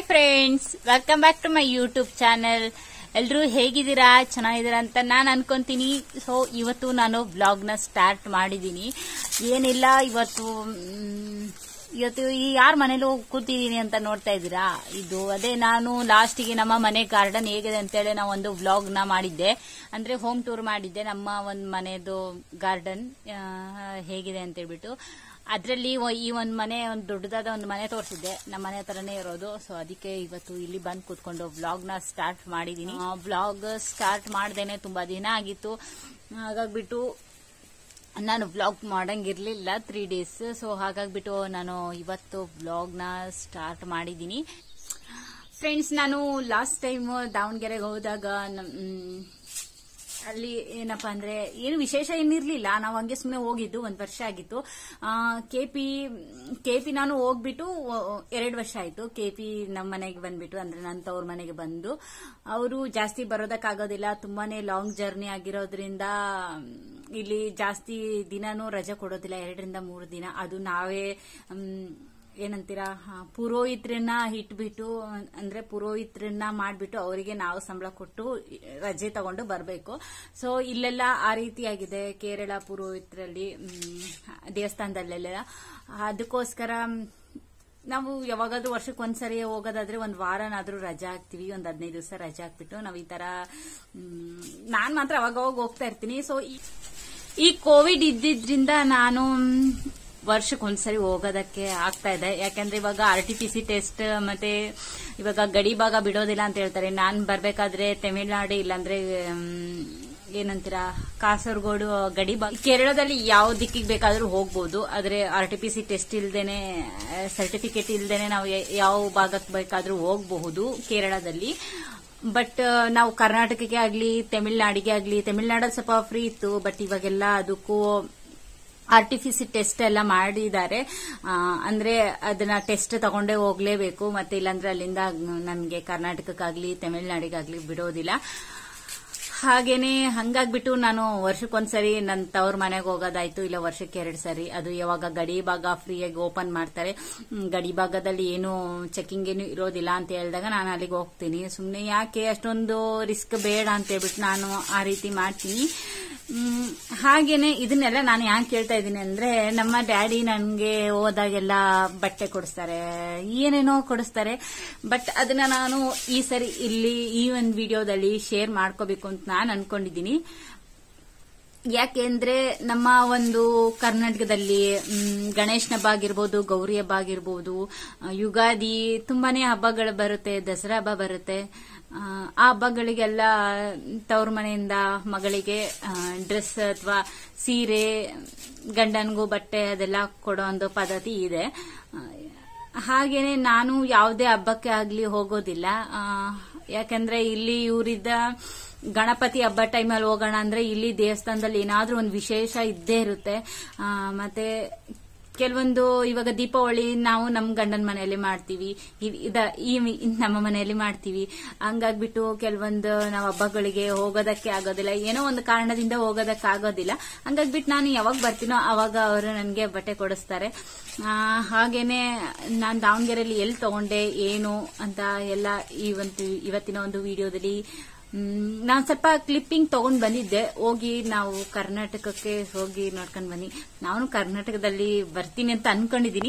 friends welcome back to my YouTube channel ಎಲ್ರೂ ಹೇಗಿದ್ದೀರಾ ಚೆನ್ನಾಗಿದ್ದೀರಾ ಅಂತ ನಾನು ಅನ್ಕೊಂತೀನಿ ಸೊ ಇವತ್ತು ನಾನು ವ್ಲಾಗ್ನ ಸ್ಟಾರ್ಟ್ ಮಾಡಿದ್ದೀನಿ ಏನಿಲ್ಲ ಇವತ್ತು ಮ್, ಇವತ್ತು ಈ ಯಾರ ಮನೇಲೂ ಕೂತಿದ್ದೀನಿ ಅಂತ ನೋಡ್ತಾ ಇದ್ದೀರಾ ಇದು ಅದೇ ನಾನು ಲಾಸ್ಟಿಗೆ ನಮ್ಮ ಮನೆ ಗಾರ್ಡನ್ ಹೇಗಿದೆ ಅಂತೇಳಿ ನಾವು ಒಂದು ವ್ಲಾಗ್ನ ಮಾಡಿದ್ದೆ ಅಂದ್ರೆ ಹೋಮ್ ಟೂರ್ ಮಾಡಿದ್ದೆ ನಮ್ಮ ಒಂದು ಮನೆದು ಗಾರ್ಡನ್ ಹೇಗಿದೆ ಅಂತ ಹೇಳ್ಬಿಟ್ಟು ಅದರಲ್ಲಿ ಈ ಒಂದು ಮನೆ ಒಂದು ದೊಡ್ಡದಾದ ಒಂದು ಮನೆ ತೋರಿಸಿದ್ದೆ ನಮ್ಮ ಮನೆ ಹತ್ರನೇ ಇರೋದು ಸೊ ಅದಕ್ಕೆ ಇವತ್ತು ಇಲ್ಲಿ ಬಂದು ಕೂತ್ಕೊಂಡು ವ್ಲಾಗ್ನ ಸ್ಟಾರ್ಟ್ ಮಾಡಿದ್ದೀನಿ ವ್ಲಾಗ್ ಸ್ಟಾರ್ಟ್ ಮಾಡ್ದೇನೆ ತುಂಬಾ ದಿನ ಆಗಿತ್ತು ಹಾಗಾಗ್ಬಿಟ್ಟು ನಾನು ವ್ಲಾಗ್ ಮಾಡಂಗಿರ್ಲಿಲ್ಲ ತ್ರೀ ಡೇಸ್ ಸೊ ಹಾಗಾಗ್ಬಿಟ್ಟು ನಾನು ಇವತ್ತು ವ್ಲಾಗ್ನ ಸ್ಟಾರ್ಟ್ ಮಾಡಿದ್ದೀನಿ ಫ್ರೆಂಡ್ಸ್ ನಾನು ಲಾಸ್ಟ್ ಟೈಮ್ ದಾವಣಗೆರೆಗೆ ಹೋದಾಗ ನಮ್- ಮ್, ಅಲ್ಲಿ ಏನಪ್ಪಾ ಅಂದ್ರೆ ಏನು ವಿಶೇಷ ಏನಿರ್ಲಿಲ್ಲ ನಾವು ಹಂಗೆ ಸುಮ್ಮನೆ ಹೋಗಿದ್ದು ಒಂದ್ ವರ್ಷ ಆಗಿತ್ತು ಕೆಪಿ ಕೆಪಿ ನಾನು ಹೋಗ್ಬಿಟ್ಟು ಎರಡು ವರ್ಷ ಆಯ್ತು ಕೆಪಿ ನಮ್ಮ ಮನೆಗೆ ಬಂದ್ಬಿಟ್ಟು ಅಂದ್ರೆ ನನ್ನ ತವ್ರ ಮನೆಗೆ ಬಂದು ಅವರು ಜಾಸ್ತಿ ಬರೋದಕ್ಕಾಗೋದಿಲ್ಲ ತುಂಬಾನೇ ಲಾಂಗ್ ಜರ್ನಿ ಆಗಿರೋದ್ರಿಂದ ಇಲ್ಲಿ ಜಾಸ್ತಿ ದಿನಾನೂ ರಜೆ ಕೊಡೋದಿಲ್ಲ ಎರಡರಿಂದ ಮೂರು ದಿನ ಅದು ನಾವೇ ಮ್, ಏನಂತೀರಾ ಆ, ಪುರೋಹಿತ್ರನ್ನ ಇಟ್ಬಿಟ್ಟು ಅಂದ್ರೆ ಪುರೋಹಿತ್ರನ್ನ ಮಾಡ್ಬಿಟ್ಟು ಅವರಿಗೆ ನಾವು ಸಂಬಳ ಕೊಟ್ಟು ರಜೆ ತಗೊಂಡು ಬರಬೇಕು ಸೊ ಇಲ್ಲೆಲ್ಲ ಆ ರೀತಿಯಾಗಿದೆ ಕೇರಳ ಪುರೋಹಿತರಲ್ಲಿ ಮ್, ದೇವಸ್ಥಾನದಲ್ಲೆಲ್ಲ ಅದಕ್ಕೋಸ್ಕರ ಮ್, ನಾವು ಯಾವಾಗಾದ್ರೂ ವರ್ಷಕ್ಕೆ ಒಂದ್ಸರಿ ಹೋಗೋದಾದ್ರೆ ಒಂದ್ ವಾರನಾದ್ರೂ ರಜಾ ಹಾಕ್ತಿವಿ ಒಂದ್ ಹದಿನೈದು ದಿವಸ ರಜೆ ಹಾಕ್ಬಿಟ್ಟು ನಾವು ಈ ತರ ಮ್, ನಾನ್ ಮಾತ್ರ ಅವಾಗ ಅವಾಗ ಹೋಗ್ತಾ ಇರ್ತೀನಿ ಸೊ ಈ ಕೋವಿಡ್ ಇದ್ದಿದ್ರಿಂದ ನಾನು ಮ್, ವರ್ಷಕ್ಕೊಂದ್ಸರಿ ಹೋಗೋದಕ್ಕೆ ಆಗ್ತಾ ಇದೆ ಯಾಕಂದ್ರೆ ಇವಾಗ R T P C test ಮತ್ತೆ ಇವಾಗ ಗಡಿ ಭಾಗ ಬಿಡೋದಿಲ್ಲ ಅಂತ ಹೇಳ್ತಾರೆ ನಾನ್ ಬರ್ಬೇಕಾದ್ರೆ ತಮಿಳ್ನಾಡು ಇಲ್ಲಾಂದ್ರೆ ಮ್, ಏನಂತೀರಾ ಕಾಸರಗೋಡು ಗಡಿ ಭಾಗ ಕೇರಳದಲ್ಲಿ ಯಾವ ದಿಕ್ಕಿಗೆ ಬೇಕಾದ್ರೂ ಹೋಗ್ಬೋದು ಆದ್ರೆ R T P C test ಇಲ್ದೇನೆ ಸರ್ಟಿಫಿಕೇಟ್ ಇಲ್ದೇನೆ ನಾವು ಯ- ಯಾವ ಭಾಗಕ್ಕೆ ಬೇಕಾದ್ರೂ ಹೋಗಬಹುದು ಕೇರಳದಲ್ಲಿ ಬಟ್ ನಾವು ಕರ್ನಾಟಕಕ್ಕೆ ಆಗ್ಲಿ ತಮಿಳ್ನಾಡಿಗೆ ಆಗ್ಲಿ ತಮಿಳ್ನಾಡಲ್ಲಿ ಸ್ವಲ್ಪ ಫ್ರೀ ಇತ್ತು ಬಟ್ ಇವಾಗೆಲ್ಲ ಅದಕ್ಕೂ R T P C test ಎಲ್ಲ ಮಾಡಿದ್ದಾರೆ ಆ, ಅಂದ್ರೆ ಅದನ್ನ ಟೆಸ್ಟ್ ತಗೊಂಡೇ ಹೋಗ್ಲೇಬೇಕು ಮತ್ತೆ ಇಲ್ಲಾಂದ್ರೆ ಅಲ್ಲಿಂದ ನಮಗೆ ಕರ್ನಾಟಕಕ್ಕಾಗ್ಲಿ ತಮಿಳ್ನಾಡಿಗಾಗ್ಲಿ ಬಿಡೋದಿಲ್ಲ ಹಾಗೇನೆ ಹಂಗಾಗ್ಬಿಟ್ಟು ನಾನು ವರ್ಷಕ್ಕೊಂದ್ಸರಿ ನನ್ನ ತವ್ರ ಮನೆಗೆ ಹೋಗೋದಾಯ್ತು ಇಲ್ಲ ವರ್ಷಕ್ಕೆ ಎರಡು ಸರಿ ಅದು ಯಾವಾಗ ಗಡಿ ಭಾಗ ಫ್ರೀಯಾಗಿ ಓಪನ್ ಮಾಡ್ತಾರೆ ಹ್ಮ್, ಗಡಿ ಭಾಗದಲ್ಲಿ ಏನು ಚೆಕಿಂಗ್ ಏನು ಇರೋದಿಲ್ಲ ಅಂತ ಹೇಳಿದಾಗ ನಾನು ಅಲ್ಲಿಗೆ ಹೋಗ್ತೀನಿ ಸುಮ್ಮನೆ ಯಾಕೆ ಅಷ್ಟೊಂದು ರಿಸ್ಕ್ ಬೇಡ ಅಂತ ಹೇಳ್ಬಿಟ್ಟು ನಾನು ಆ ರೀತಿ ಮಾಡ್ತೀನಿ ಹ್ಮ್, ಹಾಗೇನೆ ಇದನ್ನೆಲ್ಲ ನಾನು ಯಾಕೆ ಕೇಳ್ತಾ ಇದ್ದೀನಿ ಅಂದ್ರೆ ನಮ್ಮ ಡ್ಯಾಡಿ ನನ್ಗೆ ಹೋದಾಗೆಲ್ಲ ಬಟ್ಟೆ ಕೊಡಿಸ್ತಾರೆ ಏನೇನೋ ಕೊಡಿಸ್ತಾರೆ ಬಟ್ ಅದನ್ನ ನಾನು ಈ ಸರಿ ಇಲ್ಲಿ ಈ ಒಂದು ವಿಡಿಯೋದಲ್ಲಿ ಶೇರ್ ಮಾಡ್ಕೋಬೇಕು ಅಂತ ನಾನು ಅನ್ಕೊಂಡಿದ್ದೀನಿ ಯಾಕೆಂದ್ರೆ ನಮ್ಮ ಒಂದು ಕರ್ನಾಟಕದಲ್ಲಿ ಮ್, ಗಣೇಶನ ಹಬ್ಬ ಆಗಿರ್ಬೋದು ಗೌರಿ ಹಬ್ಬ ಆಗಿರ್ಬೋದು ಆ, ಯುಗಾದಿ ತುಂಬಾನೇ ಹಬ್ಬಗಳು ಬರುತ್ತೆ ದಸರಾ ಹಬ್ಬ ಬರುತ್ತೆ ಆ, ಆ ಹಬ್ಬಗಳಿಗೆಲ್ಲ ತವ್ರ ಮನೆಯಿಂದ ಮಗಳಿಗೆ ಡ್ರೆಸ್ ಅಥವಾ ಸೀರೆ ಗಂಡನಿಗೂ ಬಟ್ಟೆ ಅದೆಲ್ಲ ಕೊಡೋ ಒಂದು ಪದ್ಧತಿ ಇದೆ ಆ, ಹಾಗೇನೆ ನಾನು ಯಾವುದೇ ಹಬ್ಬಕ್ಕೆ ಆಗ್ಲಿ ಹೋಗೋದಿಲ್ಲ ಆ, ಯಾಕಂದ್ರೆ ಇಲ್ಲಿ ಇವರಿದ್ದ ಗಣಪತಿ ಹಬ್ಬ ಟೈಮಲ್ಲಿ ಹೋಗೋಣ ಅಂದ್ರೆ ಇಲ್ಲಿ ದೇವಸ್ಥಾನದಲ್ಲಿ ಏನಾದ್ರೂ ಒಂದು ವಿಶೇಷ ಇದ್ದೇ ಇರುತ್ತೆ ಆ, ಮತ್ತೆ ಕೆಲವೊಂದು ಇವಾಗ ದೀಪಾವಳಿ ನಾವು ನಮ್ಮ ಗಂಡನ ಮನೆಯಲ್ಲಿ ಮಾಡ್ತೀವಿ ಇವ್- ಇದ ಈ ನಮ್ಮ ಮನೆಯಲ್ಲಿ ಮಾಡ್ತೀವಿ ಹಂಗಾಗ್ಬಿಟ್ಟು ಕೆಲವೊಂದು ನಾವು ಹಬ್ಬಗಳಿಗೆ ಹೋಗೋದಕ್ಕೆ ಆಗೋದಿಲ್ಲ ಏನೋ ಒಂದು ಕಾರಣದಿಂದ ಹೋಗೋದಕ್ಕೆ ಆಗೋದಿಲ್ಲ ಹಂಗಾಗ್ಬಿಟ್ಟು ನಾನು ಯಾವಾಗ ಬರ್ತೀನೋ ಅವಾಗ ಅವರು ನನಗೆ ಬಟ್ಟೆ ಕೊಡಿಸ್ತಾರೆ ಆ, ಹಾಗೇನೆ ನಾನು ದಾವಣಗೆರೆಯಲ್ಲಿ ಎಲ್ಲಿ ತಗೊಂಡೆ ಏನು ಅಂತ ಎಲ್ಲ ಈ ಒಂದು ಇವತ್ತಿನ ಒಂದು ವಿಡಿಯೋದಲ್ಲಿ ನಾನು ಸ್ವಲ್ಪ ಕ್ಲಿಪ್ಪಿಂಗ್ ತಗೊಂಡ್ ಬಂದಿದ್ದೆ ಹೋಗಿ ನಾವು ಕರ್ನಾಟಕಕ್ಕೆ ಹೋಗಿ ನೋಡ್ಕೊಂಡ್ ಬನ್ನಿ ನಾನು ಕರ್ನಾಟಕದಲ್ಲಿ ಬರ್ತೀನಿ ಅಂತ ಅನ್ಕೊಂಡಿದೀನಿ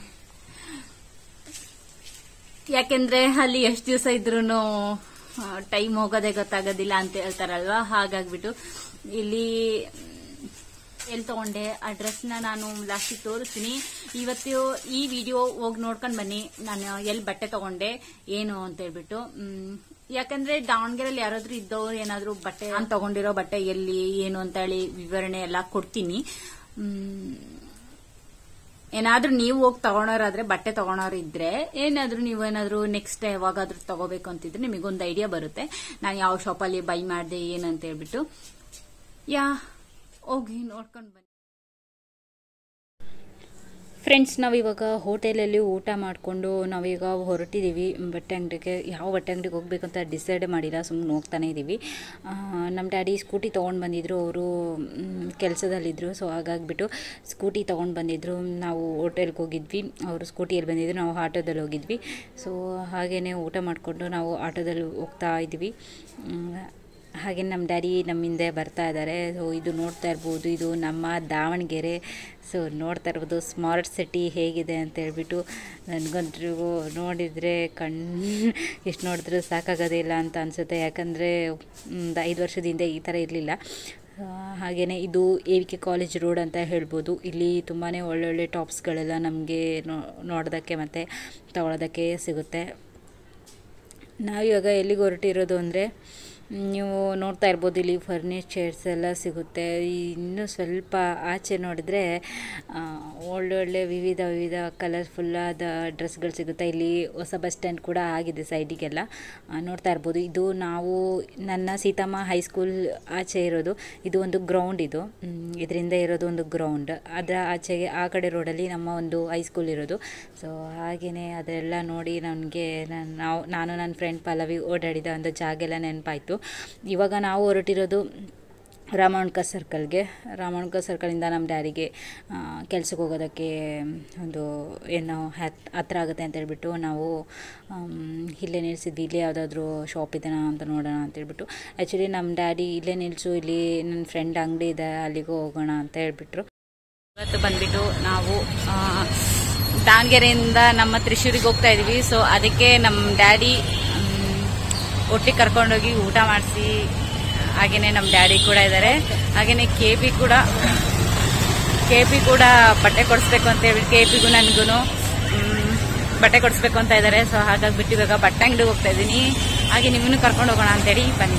ಯಾಕೆಂದ್ರೆ ಅಲ್ಲಿ ಎಷ್ಟು ದಿವಸ ಇದ್ರೂ ಟೈಮ್ ಹೋಗೋದೇ ಗೊತ್ತಾಗೋದಿಲ್ಲ ಅಂತ ಹೇಳ್ತಾರಲ್ವಾ ಹಾಗಾಗ್ಬಿಟ್ಟು ಇಲ್ಲಿ ಎಲ್ಲಿ ತಗೊಂಡೆ ಆ ಡ್ರೆಸ್ನ ನಾನು ಲಾಸ್ಟಿಗೆ ತೋರಿಸ್ತೀನಿ ಇವತ್ತು ಈ ವಿಡಿಯೋ ಹೋಗಿ ನೋಡ್ಕೊಂಡ್ ಬನ್ನಿ ನಾನು ಎಲ್ಲಿ ಬಟ್ಟೆ ತಗೊಂಡೆ ಏನು ಅಂತ ಹೇಳ್ಬಿಟ್ಟು ಮ್, ಯಾಕಂದ್ರೆ ದಾವಣಗೆರೆಯಲ್ಲಿ ಯಾರಾದ್ರೂ ಇದ್ದವ್ರು ಏನಾದ್ರೂ ಬಟ್ಟೆ ನಾನು ತಗೊಂಡಿರೋ ಬಟ್ಟೆ ಎಲ್ಲಿ ಏನು ಅಂತ ಹೇಳಿ ವಿವರಣೆ ಎಲ್ಲ ಕೊಡ್ತೀನಿ ಮ್, ಏನಾದ್ರೂ ನೀವು ಹೋಗಿ ತಗೊಳೋರಾದ್ರೆ ಬಟ್ಟೆ ತಗೊಳೋರು ಇದ್ರೆ ಏನಾದ್ರೂ ನೀವು ಏನಾದ್ರೂ ನೆಕ್ಸ್ಟ್ ಯಾವಾಗಾದ್ರೂ ತಗೋಬೇಕು ಅಂತಿದ್ರೆ ನಿಮಗೊಂದು ಐಡಿಯಾ ಬರುತ್ತೆ ನಾನು ಯಾವ ಶಾಪಲ್ಲಿ ಬೈ ಮಾಡಿದೆ ಏನಂತ ಹೇಳ್ಬಿಟ್ಟು ಯಾ ಹೋಗಿ ನೋಡ್ಕೊಂಡು ಬನ್ನಿ ಫ್ರೆಂಡ್ಸ್ ನಾವಿವಾಗ ಹೋಟೆಲಲ್ಲಿ ಊಟ ಮಾಡಿಕೊಂಡು ನಾವೀಗ ಹೊರಟಿದ್ದೀವಿ ಬಟ್ಟೆ ಅಂಗಡಿಗೆ ಯಾವ ಬಟ್ಟೆ ಅಂಗಡಿಗೆ ಹೋಗ್ಬೇಕು ಅಂತ ಡಿಸೈಡ್ ಮಾಡಿಲ್ಲ ಸುಮ್ಮನೆ ಹೋಗ್ತಾನೆ ಇದ್ದೀವಿ ನಮ್ಮ ಡ್ಯಾಡಿ ಸ್ಕೂಟಿ ತೊಗೊಂಡು ಬಂದಿದ್ದರು ಅವರು ಕೆಲಸದಲ್ಲಿದ್ದರು ಸೊ ಹಾಗಾಗಿಬಿಟ್ಟು ಸ್ಕೂಟಿ ತೊಗೊಂಡು ಬಂದಿದ್ದರು ನಾವು ಹೋಟೆಲ್ಗೆ ಹೋಗಿದ್ವಿ ಅವರು ಸ್ಕೂಟಿಯಲ್ಲಿ ಬಂದಿದ್ದರು ನಾವು ಆಟೋದಲ್ಲಿ ಹೋಗಿದ್ವಿ ಸೊ ಹಾಗೆಯೇ ಊಟ ಮಾಡಿಕೊಂಡು ನಾವು ಆಟೋದಲ್ಲಿ ಹೋಗ್ತಾ ಇದ್ವಿ ಹಾಗೆ ನಮ್ಮ ಡ್ಯಾಡಿ ನಮ್ಮ ಹಿಂದೆ ಬರ್ತಾ ಇದ್ದಾರೆ ಸೊ ಇದು ನೋಡ್ತಾ ಇರ್ಬೋದು ಇದು ನಮ್ಮ ದಾವಣಗೆರೆ ಸೊ ನೋಡ್ತಾ ಇರ್ಬೋದು ಸ್ಮಾರ್ಟ್ ಸಿಟಿ ಹೇಗಿದೆ ಅಂತ ಹೇಳ್ಬಿಟ್ಟು ನನಗಂತೂ ನೋಡಿದರೆ ಕಣ್ಣು ಎಷ್ಟು ನೋಡಿದ್ರೂ ಸಾಕಾಗೋದೇ ಇಲ್ಲ ಅಂತ ಅನಿಸುತ್ತೆ ಯಾಕಂದರೆ ಒಂದು ಐದು ವರ್ಷದ ಹಿಂದೆ ಈ ಥರ ಇರಲಿಲ್ಲ ಹಾಗೆಯೇ ಇದು A V K college road ಅಂತ ಹೇಳ್ಬೋದು ಇಲ್ಲಿ ತುಂಬಾ ಒಳ್ಳೊಳ್ಳೆ ಟಾಪ್ಸ್ಗಳೆಲ್ಲ ನಮಗೆ ನೋಡೋದಕ್ಕೆ ಮತ್ತು ತಗೊಳ್ಳೋದಕ್ಕೆ ಸಿಗುತ್ತೆ ನಾವಿವಾಗ ಎಲ್ಲಿಗೆ ಹೊರಟಿರೋದು ಅಂದರೆ ನೀವು ನೋಡ್ತಾ ಇರ್ಬೋದು ಇಲ್ಲಿ ಫರ್ನಿಚರ್ಸ್ ಎಲ್ಲ ಸಿಗುತ್ತೆ ಇನ್ನೂ ಸ್ವಲ್ಪ ಆಚೆ ನೋಡಿದ್ರೆ ಒಳ್ಳೊಳ್ಳೆ ವಿವಿಧ ವಿವಿಧ ಕಲರ್ಫುಲ್ಲಾದ ಡ್ರೆಸ್ಗಳು ಸಿಗುತ್ತೆ ಇಲ್ಲಿ ಹೊಸ ಬಸ್ ಸ್ಟ್ಯಾಂಡ್ ಕೂಡ ಆಗಿದೆ ಸೈಡಿಗೆಲ್ಲ ನೋಡ್ತಾ ಇರ್ಬೋದು ಇದು ನಾವು ನನ್ನ ಸೀತಮ್ಮ ಹೈಸ್ಕೂಲ್ ಆಚೆ ಇರೋದು ಇದು ಒಂದು ಗ್ರೌಂಡ್ ಇದು ಇದರಿಂದ ಇರೋದು ಒಂದು ಗ್ರೌಂಡ್ ಅದರ ಆಚೆಗೆ ಆ ಕಡೆ ರೋಡಲ್ಲಿ ನಮ್ಮ ಒಂದು ಹೈಸ್ಕೂಲ್ ಇರೋದು ಸೊ ಹಾಗೆಯೇ ಅದೆಲ್ಲ ನೋಡಿ ನನಗೆ ನಾವು ನಾನು ನನ್ನ ಫ್ರೆಂಡ್ ಪಲ್ಲವಿ ಓಡಾಡಿದ ಒಂದು ಜಾಗ ಎಲ್ಲ ನೆನಪಾಯಿತು ಇವಾಗ ನಾವು ಹೊರಟಿರೋದು ರಾಮಾಯಣ್ಕ ಸರ್ಕಲ್ಗೆ ರಾಮಾಯಣ್ಕ ಸರ್ಕಲಿಂದ ನಮ್ಮ ಡ್ಯಾಡಿಗೆ ಕೆಲ್ಸಕ್ಕೆ ಹೋಗೋದಕ್ಕೆ ಒಂದು ಏನು ಹತ್ರ ಆಗುತ್ತೆ ಅಂತ ಹೇಳ್ಬಿಟ್ಟು ನಾವು ಇಲ್ಲೇ ನಿಲ್ಲಿಸಿದ್ವಿ ಇಲ್ಲೇ ಯಾವುದಾದ್ರೂ ಶಾಪ್ ಇದೆನಾ ಅಂತ ನೋಡೋಣ ಅಂತೇಳ್ಬಿಟ್ಟು ಆ್ಯಕ್ಚುಲಿ ನಮ್ಮ ಡ್ಯಾಡಿ ಇಲ್ಲೇ ನಿಲ್ಲಿಸು ಇಲ್ಲಿ ನನ್ನ ಫ್ರೆಂಡ್ ಅಂಗಡಿ ಇದೆ ಅಲ್ಲಿಗೂ ಹೋಗೋಣ ಅಂತ ಹೇಳ್ಬಿಟ್ರು ಇವತ್ತು ಬಂದ್ಬಿಟ್ಟು ನಾವು ದಾವಣಗೆರೆಯಿಂದ ನಮ್ಮ ತ್ರಿಶೂರಿಗೆ ಹೋಗ್ತಾ ಇದೀವಿ ಸೊ ಅದಕ್ಕೆ ನಮ್ಮ ಡ್ಯಾಡಿ ಒಟ್ಟಿಗೆ ಕರ್ಕೊಂಡೋಗಿ ಊಟ ಮಾಡಿಸಿ ಹಾಗೆಯೇ ನಮ್ಮ ಡ್ಯಾಡಿ ಕೂಡ ಇದ್ದಾರೆ ಹಾಗೆಯೇ ಕೆ ಪಿ ಕೂಡ ಕೆ ಪಿ ಕೂಡ ಬಟ್ಟೆ ಕೊಡಿಸ್ಬೇಕು ಅಂತ ಹೇಳಿ ಕೆ ಪಿಗೂ ನನಗೂ ಬಟ್ಟೆ ಕೊಡಿಸ್ಬೇಕು ಅಂತ ಇದ್ದಾರೆ ಸೊ ಹಾಗಾಗಿ ಬಿಟ್ಟು ಇವಾಗ ಬಟ್ಟೆ ಅಂಗಡಿಗೆ ಹೋಗ್ತಾ ಇದ್ದೀನಿ ಹಾಗೆ ನಿಮ್ಮನ್ನು ಕರ್ಕೊಂಡು ಹೋಗೋಣ ಅಂತೇಳಿ ಬನ್ನಿ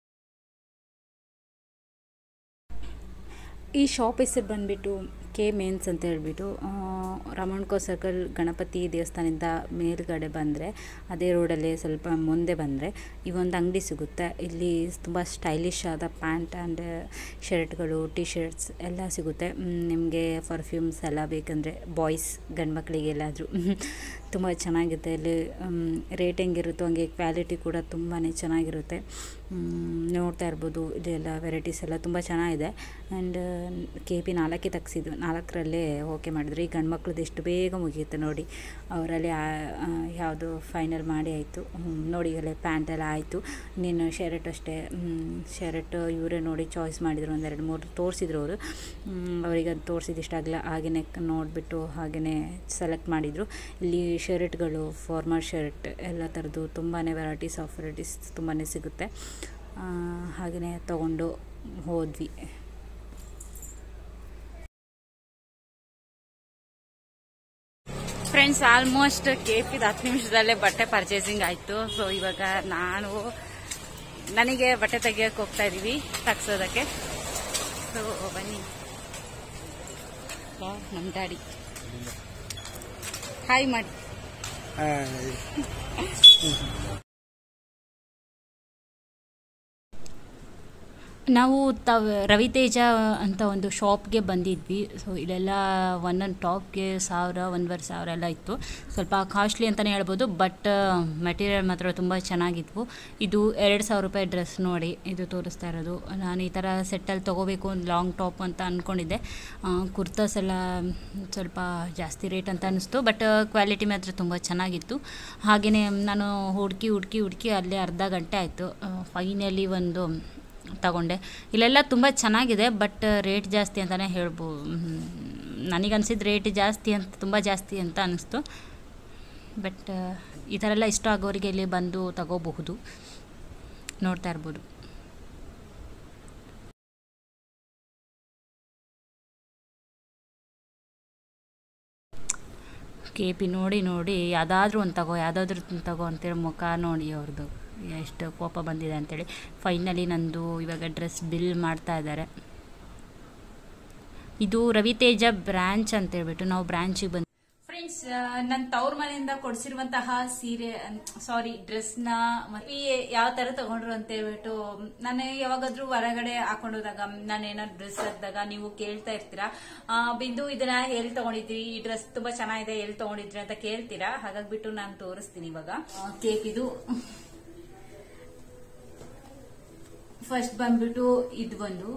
ಈ ಶಾಪ್ ಹೆಸರು ಬಂದುಬಿಟ್ಟು ಕೆ ಮೇನ್ಸ್ ಅಂತ ಹೇಳ್ಬಿಟ್ಟು ರಮಣ್ಕೋ ಸರ್ಕಲ್ ಗಣಪತಿ ದೇವಸ್ಥಾನದಿಂದ ಮೇಲ್ಗಡೆ ಬಂದರೆ ಅದೇ ರೋಡಲ್ಲಿ ಸ್ವಲ್ಪ ಮುಂದೆ ಬಂದರೆ ಈ ಒಂದು ಅಂಗಡಿ ಸಿಗುತ್ತೆ ಇಲ್ಲಿ ತುಂಬ ಸ್ಟೈಲಿಶ್ ಆದ ಪ್ಯಾಂಟ್ ಆ್ಯಂಡ್ ಶರ್ಟ್ಗಳು ಟಿ ಶರ್ಟ್ಸ್ ಎಲ್ಲ ಸಿಗುತ್ತೆ ನಿಮಗೆ ಪರ್ಫ್ಯೂಮ್ಸ್ ಎಲ್ಲ ಬೇಕಂದರೆ ಬಾಯ್ಸ್ ಗಂಡು ಮಕ್ಕಳಿಗೆ ಎಲ್ಲಾದರೂ ತುಂಬ ಚೆನ್ನಾಗಿರುತ್ತೆ ಇಲ್ಲಿ ರೇಟ್ ಹೆಂಗಿರುತ್ತೋ ಹಂಗೆ ಕ್ವಾಲಿಟಿ ಕೂಡ ತುಂಬಾ ಚೆನ್ನಾಗಿರುತ್ತೆ ನೋಡ್ತಾ ಇರ್ಬೋದು ಇದೆಲ್ಲ ವೆರೈಟೀಸ್ ಎಲ್ಲ ತುಂಬ ಚೆನ್ನಾಗಿದೆ ಆ್ಯಂಡ್ ಕೆ ಪಿ ನಾಲ್ಕೇ ತೆಗ್ಸಿದ್ದು ನಾಲ್ಕರಲ್ಲೇ ಓಕೆ ಮಾಡಿದ್ರು ಈ ಗಂಡು ಮಕ್ಳದ್ದು ಎಷ್ಟು ಬೇಗ ಮುಗಿಯುತ್ತೆ ನೋಡಿ ಅವರಲ್ಲಿ ಯಾವುದು ಫೈನಲ್ ಮಾಡಿ ಆಯಿತು ನೋಡಿ ಅಲ್ಲೇ ಪ್ಯಾಂಟ್ ಎಲ್ಲ ಆಯಿತು ನೀನು ಶರ್ಟ್ ಅಷ್ಟೇ ಶರ್ಟ್ ಇವರೇ ನೋಡಿ ಚಾಯ್ಸ್ ಮಾಡಿದರು ಒಂದೆರಡು ಮೂರು ತೋರಿಸಿದ್ರು ಅವರು ಅವರಿಗೆ ಅದು ತೋರಿಸಿದ್ದು ಇಷ್ಟ ಆಗಲ್ಲ ಹಾಗೆಯೇ ನೋಡಿಬಿಟ್ಟು ಹಾಗೆಯೇ ಸೆಲೆಕ್ಟ್ ಮಾಡಿದರು ಇಲ್ಲಿ ಶರ್ಟ್ಗಳು ಫಾರ್ಮಲ್ ಶರ್ಟ್ ಎಲ್ಲ ಥರದ್ದು ತುಂಬಾ ವೆರೈಟೀಸ್ ಆಫ್ ವೆರೈಟೀಸ್ ತುಂಬಾ ಸಿಗುತ್ತೆ ಹಾಗೆಯೇ ತೊಗೊಂಡು ಹೋದ್ವಿ ಫ್ರೆಂಡ್ಸ್ ಆಲ್ಮೋಸ್ಟ್ ಕೇಪಿದ ಹತ್ತು ನಿಮಿಷದಲ್ಲೇ ಬಟ್ಟೆ ಪರ್ಚೇಸಿಂಗ್ ಆಯಿತು ಸೊ ಇವಾಗ ನಾನು ನನಗೆ ಬಟ್ಟೆ ತೆಗಿಯೋಕೆ ಹೋಗ್ತಾ ಇದ್ದೀವಿ ತಗ್ಸೋದಕ್ಕೆ ಸೊ ಬನ್ನಿ ನಮ್ಮ ಡ್ಯಾಡಿ ಹಾಯ್ ಮಾಡಿ ನಾವು ತವ್ ರವಿತೇಜ ಅಂತ ಒಂದು ಶಾಪ್ಗೆ ಬಂದಿದ್ವಿ ಸೊ ಇಲ್ಲೆಲ್ಲ ಒಂದೊಂದು ಟಾಪ್ಗೆ ಸಾವಿರ ಒಂದೂವರೆ ಸಾವಿರ ಎಲ್ಲ ಇತ್ತು ಸ್ವಲ್ಪ ಕಾಸ್ಟ್ಲಿ ಅಂತಲೇ ಹೇಳ್ಬೋದು ಬಟ್ ಮೆಟೀರಿಯಲ್ ಮಾತ್ರ ತುಂಬ ಚೆನ್ನಾಗಿದ್ವು ಇದು ಎರಡು ಸಾವಿರ ರೂಪಾಯಿ ಡ್ರೆಸ್ ನೋಡಿ ಇದು ತೋರಿಸ್ತಾ ಇರೋದು ನಾನು ಈ ಥರ ಸೆಟ್ಟಲ್ಲಿ ತೊಗೋಬೇಕು ಒಂದು ಲಾಂಗ್ ಟಾಪ್ ಅಂತ ಅಂದ್ಕೊಂಡಿದ್ದೆ ಕುರ್ತಾಸ್ ಎಲ್ಲ ಸ್ವಲ್ಪ ಜಾಸ್ತಿ ರೇಟ್ ಅಂತ ಅನ್ನಿಸ್ತು ಬಟ್ ಕ್ವಾಲಿಟಿ ಮಾತ್ರ ತುಂಬ ಚೆನ್ನಾಗಿತ್ತು ಹಾಗೆಯೇ ನಾನು ಹುಡುಕಿ ಹುಡುಕಿ ಹುಡುಕಿ ಅಲ್ಲೇ ಅರ್ಧ ಗಂಟೆ ಆಯಿತು ಫೈನಲಿ ಒಂದು ತಗೊಂಡೆ ಇಲ್ಲೆಲ್ಲ ತುಂಬ ಚೆನ್ನಾಗಿದೆ ಬಟ್ ರೇಟ್ ಜಾಸ್ತಿ ಅಂತಲೇ ಹೇಳ್ಬೋದು ನನಗನ್ಸಿದ್ದು ರೇಟ್ ಜಾಸ್ತಿ ಅಂತ ತುಂಬ ಜಾಸ್ತಿ ಅಂತ ಅನ್ನಿಸ್ತು ಬಟ್ ಈ ಥರ ಎಲ್ಲ ಇಷ್ಟ ಆಗೋರಿಗೆ ಇಲ್ಲಿ ಬಂದು ತಗೋಬಹುದು ನೋಡ್ತಾ ಇರ್ಬೋದು ಕೆ ಪಿ ನೋಡಿ ನೋಡಿ ಯಾವುದಾದ್ರೂ ಒಂದು ತಗೋ ಯಾವುದಾದ್ರೂ ತಗೋ ಅಂತೇಳಿ ಮುಖ ನೋಡಿ ಅವ್ರದ್ದು ಎಷ್ಟು ಕೋಪ ಬಂದಿದೆ ಅಂತೇಳಿ ಫೈನಲಿ ನಂದು ಇವಾಗ ಡ್ರೆಸ್ ಬಿಲ್ ಮಾಡ್ತಾ ಇದ್ದಾರೆ ಇದು ರವಿತೇಜ ಬ್ರ್ಯಾಂಚ್ ಅಂತ ಹೇಳ್ಬಿಟ್ಟು ನಾವು ಬ್ರ್ಯಾಂಚಿಗೆ ಬಂದು ಫ್ರೆಂಡ್ಸ್ ನನ್ನ ತವ್ರ ಮನೆಯಿಂದ ಕೊಡ್ಸಿರುವಂತಹ ಸೀರೆ ಸಾರಿ ಡ್ರೆಸ್ ನ ಯಾವ ತರ ತಗೊಂಡ್ರು ಅಂತ ಹೇಳ್ಬಿಟ್ಟು ನಾನು ಯಾವಾಗಾದ್ರೂ ಹೊರಗಡೆ ಹಾಕೊಂಡು ಹೋದಾಗ ನಾನು ಏನಾದ್ರು ಡ್ರೆಸ್ ಹಾಕಿದಾಗ ನೀವು ಕೇಳ್ತಾ ಇರ್ತೀರಾ ಆ, ಬಿಂದು ಇದನ್ನ ಎಲ್ಲಿ ತಗೊಂಡಿದ್ರಿ ಈ ಡ್ರೆಸ್ ತುಂಬಾ ಚೆನ್ನಾಗಿದೆ ಎಲ್ಲಿ ತಗೊಂಡಿದ್ರಿ ಅಂತ ಕೇಳ್ತೀರಾ ಹಾಗಾಗ್ಬಿಟ್ಟು ನಾನು ತೋರಿಸ್ತೀನಿ ಇವಾಗ ಕೇಕ್ ಇದು ಫಸ್ಟ್ ಬಂದ್ಬಿಟ್ಟು ಇದು ಒಂದು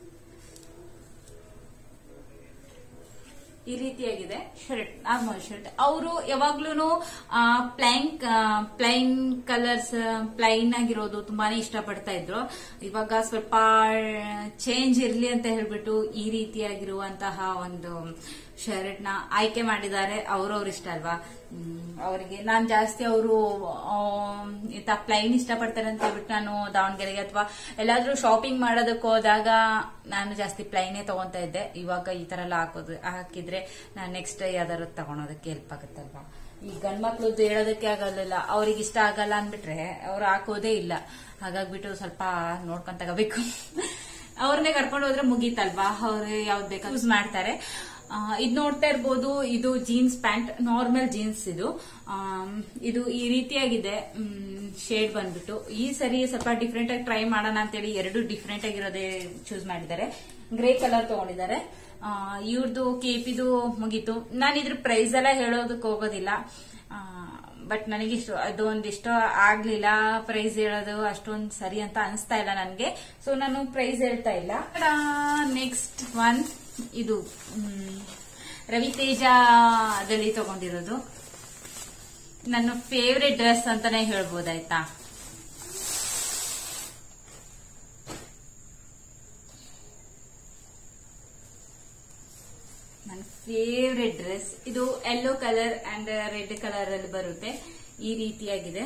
ಈ ರೀತಿಯಾಗಿದೆ ಶರ್ಟ್ ನಾರ್ಮಲ್ ಶರ್ಟ್ ಅವರು ಯಾವಾಗ್ಲೂ ಪ್ಲೈನ್ ಪ್ಲೈನ್ ಕಲರ್ಸ್ ಪ್ಲೈನ್ ಆಗಿರೋದು ತುಂಬಾನೇ ಇಷ್ಟಪಡ್ತಾ ಇದ್ರು ಇವಾಗ ಸ್ವಲ್ಪ ಚೇಂಜ್ ಇರ್ಲಿ ಅಂತ ಹೇಳ್ಬಿಟ್ಟು ಈ ರೀತಿಯಾಗಿರುವಂತಹ ಒಂದು ಶರ್ಟ್ ನ ಆಯ್ಕೆ ಮಾಡಿದ್ದಾರೆ ಅವ್ರವ್ರ ಇಷ್ಟ ಅಲ್ವಾ ಹ್ಮ್, ಅವರಿಗೆ ನಾನ್ ಜಾಸ್ತಿ ಅವರು ಇಂತ ಪ್ಲೈನ್ ಇಷ್ಟಪಡ್ತಾರೆ ಅಂತ ಹೇಳ್ಬಿಟ್ಟು ನಾನು ದಾವಣಗೆರೆಗೆ ಅಥವಾ ಎಲ್ಲಾದ್ರೂ ಶಾಪಿಂಗ್ ಮಾಡೋದಕ್ಕೆ ಹೋದಾಗ ನಾನು ಜಾಸ್ತಿ ಪ್ಲೈನೇ ತಗೊಂತಾ ಇದ್ದೆ ಇವಾಗ ಈ ತರ ಎಲ್ಲ ಹಾಕೋದು ಹಾಕಿದ್ರೆ ನಾನು ನೆಕ್ಸ್ಟ್ ಯಾವ್ದಾದ್ರು ತಗೊಳೋದಕ್ಕೆ ಹೆಲ್ಪ್ ಆಗುತ್ತಲ್ವಾ ಈ ಗಂಡ್ ಮಕ್ಳದ್ದು ಹೇಳೋದಕ್ಕೆ ಆಗಲ್ಲ ಅವ್ರಿಗೆ ಇಷ್ಟ ಆಗಲ್ಲ ಅಂದ್ಬಿಟ್ರೆ ಅವ್ರು ಹಾಕೋದೇ ಇಲ್ಲ ಹಾಗಾಗ್ಬಿಟ್ಟು ಸ್ವಲ್ಪ ನೋಡ್ಕೊಂಡ್ ತಗೋಬೇಕು ಅವ್ರನ್ನೇ ಕರ್ಕೊಂಡು ಹೋದ್ರೆ ಮುಗೀತಲ್ವಾ ಅವ್ರು ಯಾವ್ದು ಬೇಕಾ ಯೂಸ್ ಮಾಡ್ತಾರೆ ಇದು ನೋಡ್ತಾ ಇರ್ಬೋದು ಇದು ಜೀನ್ಸ್ ಪ್ಯಾಂಟ್ ನಾರ್ಮಲ್ ಜೀನ್ಸ್ ಇದು ಆಮ್, ಇದು ಈ ರೀತಿಯಾಗಿದೆ ಶೇಡ್ ಬಂದ್ಬಿಟ್ಟು ಈ ಸರಿ ಸ್ವಲ್ಪ ಡಿಫ್ರೆಂಟ್ ಆಗಿ ಟ್ರೈ ಮಾಡೋಣ ಅಂತೇಳಿ ಎರಡು ಡಿಫ್ರೆಂಟ್ ಆಗಿರೋದೇ ಚೂಸ್ ಮಾಡಿದ್ದಾರೆ ಗ್ರೇ ಕಲರ್ ತಗೊಂಡಿದ್ದಾರೆ ಇವ್ರದ್ದು ಕೇಪಿದು ಮುಗೀತು ನಾನು ಇದ್ರ ಪ್ರೈಸ್ ಎಲ್ಲ ಹೇಳೋದಕ್ಕೆ ಹೋಗೋದಿಲ್ಲ ಬಟ್ ನನಗೆ ಇಷ್ಟ ಅದು ಒಂದಿಷ್ಟ ಆಗ್ಲಿಲ್ಲ ಪ್ರೈಸ್ ಹೇಳೋದು ಅಷ್ಟೊಂದು ಸರಿ ಅಂತ ಅನಿಸ್ತಾ ಇಲ್ಲ ನನಗೆ ಸೊ ನಾನು ಪ್ರೈಸ್ ಹೇಳ್ತಾ ಇಲ್ಲ ನೆಕ್ಸ್ಟ್ ಒನ್ ಇದು ಮ್, ರವಿತೇಜದಲ್ಲಿ ತಗೊಂಡಿರೋದು ನನ್ನ ಫೇವ್ರೆಟ್ ಡ್ರೆಸ್ ಅಂತಾನೆ ಹೇಳ್ಬೋದಾಯ್ತಾ ನನ್ನ ಫೇವ್ರೆಟ್ ಡ್ರೆಸ್ ಇದು yellow colour and red colour ಅಲ್ಲಿ ಬರುತ್ತೆ ಈ ರೀತಿಯಾಗಿದೆ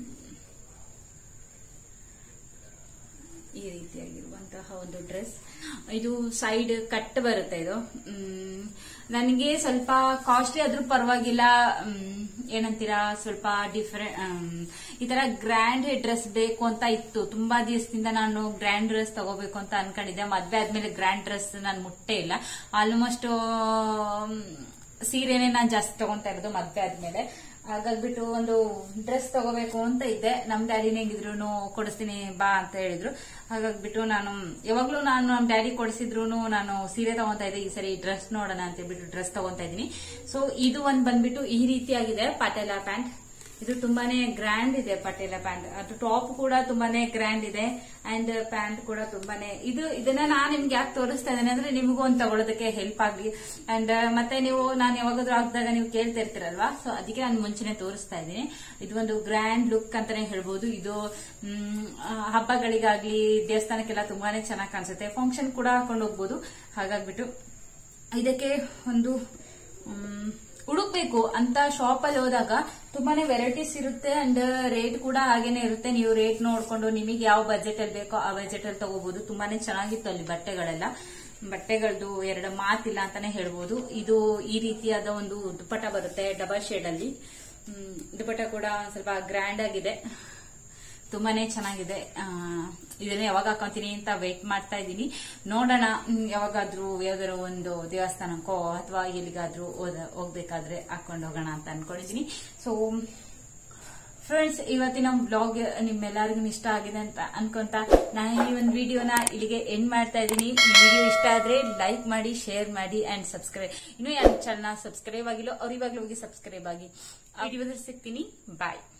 ಈ ರೀತಿಯಾಗಿರುವಂತಹ ಒಂದು ಡ್ರೆಸ್ ಇದು ಸೈಡ್ ಕಟ್ ಬರುತ್ತೆ ಇದು ಮ್, ನನಗೆ ಸ್ವಲ್ಪ ಕಾಸ್ಟ್ಲಿ ಆದ್ರೂ ಪರವಾಗಿಲ್ಲ ಮ್, ಏನಂತೀರಾ ಸ್ವಲ್ಪ ಡಿಫರೆಂಟ್ ಈ ತರ ಗ್ರ್ಯಾಂಡ್ ಡ್ರೆಸ್ ಬೇಕು ಅಂತ ಇತ್ತು ತುಂಬಾ ದಿವಸದಿಂದ ನಾನು ಗ್ರ್ಯಾಂಡ್ ಡ್ರೆಸ್ ತಗೋಬೇಕು ಅಂತ ಅನ್ಕೊಂಡಿದ್ದೆ ಮದ್ವೆ ಆದ್ಮೇಲೆ ಗ್ರ್ಯಾಂಡ್ ಡ್ರೆಸ್ ನಾನು ಮುಟ್ಟೇ ಇಲ್ಲ ಆಲ್ಮೋಸ್ಟ್ ಸೀರೆನೇ ನಾನು ಜಾಸ್ತಿ ತಗೊಂತಾ ಇರೋದು ಮದ್ವೆ ಆದ್ಮೇಲೆ ಹಾಗಾಗ್ಬಿಟ್ಟು ಒಂದು ಡ್ರೆಸ್ ತಗೋಬೇಕು ಅಂತ ಇದ್ದೆ ನಮ್ ಡ್ಯಾಡಿನ ಹೆಂಗಿದ್ರು ಕೊಡಿಸ್ತೀನಿ ಬಾ ಅಂತ ಹೇಳಿದ್ರು ಹಾಗಾಗ್ಬಿಟ್ಟು ನಾನು ಯಾವಾಗ್ಲೂ ನಾನು ನಮ್ ಡ್ಯಾಡಿ ಕೊಡಿಸಿದ್ರು ನಾನು ಸೀರೆ ತಗೊಂತಾ ಇದ್ದೆ ಈ ಸರಿ ಡ್ರೆಸ್ ನೋಡೋಣ ಅಂತ ಹೇಳ್ಬಿಟ್ಟು ಡ್ರೆಸ್ ತಗೊಂತಾ ಇದೀನಿ ಸೊ ಇದು ಒಂದ್ ಬಂದ್ಬಿಟ್ಟು ಈ ರೀತಿಯಾಗಿದೆ ಪಟೇಲಾ ಪ್ಯಾಂಟ್ ಇದು ತುಂಬಾನೇ ಗ್ರ್ಯಾಂಡ್ ಇದೆ ಪಟೇಲಾ ಪ್ಯಾಂಟ್ ಅದು ಟಾಪ್ ಕೂಡ ತುಂಬಾನೇ ಗ್ರ್ಯಾಂಡ್ ಇದೆ ಅಂಡ್ ಪ್ಯಾಂಟ್ ಕೂಡ ತುಂಬಾನೇ ಇದು ಇದನ್ನ ನಾನು ನಿಮ್ಗೆ ಯಾಕೆ ತೋರಿಸ್ತಾ ಇದ್ದೇನೆ ಅಂದ್ರೆ ನಿಮಗೂ ಒಂದು ತಗೊಳ್ಳೋದಕ್ಕೆ ಹೆಲ್ಪ್ ಆಗ್ಲಿ ಅಂಡ್ ಮತ್ತೆ ನೀವು ನಾನು ಯಾವಾಗಾದ್ರೂ ಹಾಕಿದಾಗ ನೀವು ಕೇಳ್ತಾ ಇರ್ತೀರಲ್ವಾ ಸೊ ಅದಕ್ಕೆ ನಾನು ಮುಂಚೆನೆ ತೋರಿಸ್ತಾ ಇದ್ದೀನಿ ಇದು ಒಂದು ಗ್ರ್ಯಾಂಡ್ ಲುಕ್ ಅಂತಾನೆ ಹೇಳ್ಬೋದು ಇದು ಮ್, ಆ, ಹಬ್ಬಗಳಿಗಾಗ್ಲಿ ದೇವಸ್ಥಾನಕ್ಕೆಲ್ಲ ತುಂಬಾನೇ ಚೆನ್ನಾಗಿ ಕಾಣಿಸುತ್ತೆ ಫಂಕ್ಷನ್ ಕೂಡ ಹಾಕೊಂಡು ಹೋಗ್ಬೋದು ಹಾಗಾಗ್ಬಿಟ್ಟು ಇದಕ್ಕೆ ಒಂದು ಮ್, ಹುಡುಕ್ಬೇಕು ಅಂತ ಶಾಪ್ ಅಲ್ಲಿ ಹೋದಾಗ ತುಂಬಾನೇ ವೆರೈಟೀಸ್ ಇರುತ್ತೆ ಅಂಡ್ ರೇಟ್ ಕೂಡ ಹಾಗೇನೆ ಇರುತ್ತೆ ನೀವು ರೇಟ್ ನೋಡ್ಕೊಂಡು ನಿಮಗೆ ಯಾವ ಬಜೆಟ್ ಅಲ್ಲಿ ಬೇಕೋ ಆ ಬಜೆಟ್ ಅಲ್ಲಿ ತಗೋಬಹುದು ತುಂಬಾನೇ ಚೆನ್ನಾಗಿತ್ತು ಅಲ್ಲಿ ಬಟ್ಟೆಗಳೆಲ್ಲ ಬಟ್ಟೆಗಳದ್ದು ಎರಡು ಮಾತಿಲ್ಲ ಅಂತಾನೆ ಹೇಳ್ಬೋದು ಇದು ಈ ರೀತಿಯಾದ ಒಂದು ದುಪ್ಪಟ ಬರುತ್ತೆ ಡಬಲ್ ಶೇಡ್ ಅಲ್ಲಿ ಹ್ಮ್, ದುಪ್ಪಟ ಕೂಡ ಸ್ವಲ್ಪ ಗ್ರ್ಯಾಂಡ್ ಆಗಿದೆ ತುಂಬಾನೇ ಚೆನ್ನಾಗಿದೆ ಆ, ಇದನ್ನ ಯಾವಾಗ ಹಾಕೊಂತೀನಿ ಅಂತ ವೇಟ್ ಮಾಡ್ತಾ ಇದ್ದೀನಿ ನೋಡೋಣ ಹ್ಮ್, ಯಾವಾಗಾದ್ರೂ ಯಾವ್ದಾದ್ರು ಒಂದು ದೇವಸ್ಥಾನಕ್ಕೋ ಅಥವಾ ಎಲ್ಲಿಗಾದ್ರೂ ಹೋದ- ಹೋಗ್ಬೇಕಾದ್ರೆ ಹಾಕೊಂಡು ಹೋಗೋಣ ಅಂತ ಅನ್ಕೊಂಡಿದೀನಿ ಸೊ ಫ್ರೆಂಡ್ಸ್ ಇವತ್ತಿನ ಬ್ಲಾಗ್ ನಿಮ್ಮೆಲ್ಲರಿಗೂ ಇಷ್ಟ ಆಗಿದೆ ಅಂತ ಅನ್ಕೊಂತ ನಾನು ಈ ಒಂದು ವಿಡಿಯೋನ ಇಲ್ಲಿಗೆ ಎಂಡ್ ಮಾಡ್ತಾ ಇದ್ದೀನಿ ಈ ವಿಡಿಯೋ ಇಷ್ಟ ಆದ್ರೆ ಲೈಕ್ ಮಾಡಿ ಶೇರ್ ಮಾಡಿ ಅಂಡ್ ಸಬ್ಸ್ಕ್ರೈಬ್ ಇನ್ನು ಯಾರು ಚಾನಲ್ ಸಬ್ಸ್ಕ್ರೈಬ್ ಆಗಿಲ್ಲ ಅವ್ರು ಇವಾಗಲೂ ಹೋಗಿ ಸಬ್ಸ್ಕ್ರೈಬ್ ಆಗಿ ಆ ವಿಡಿಯೋದಲ್ಲಿ ಸಿಗ್ತೀನಿ ಬಾಯ್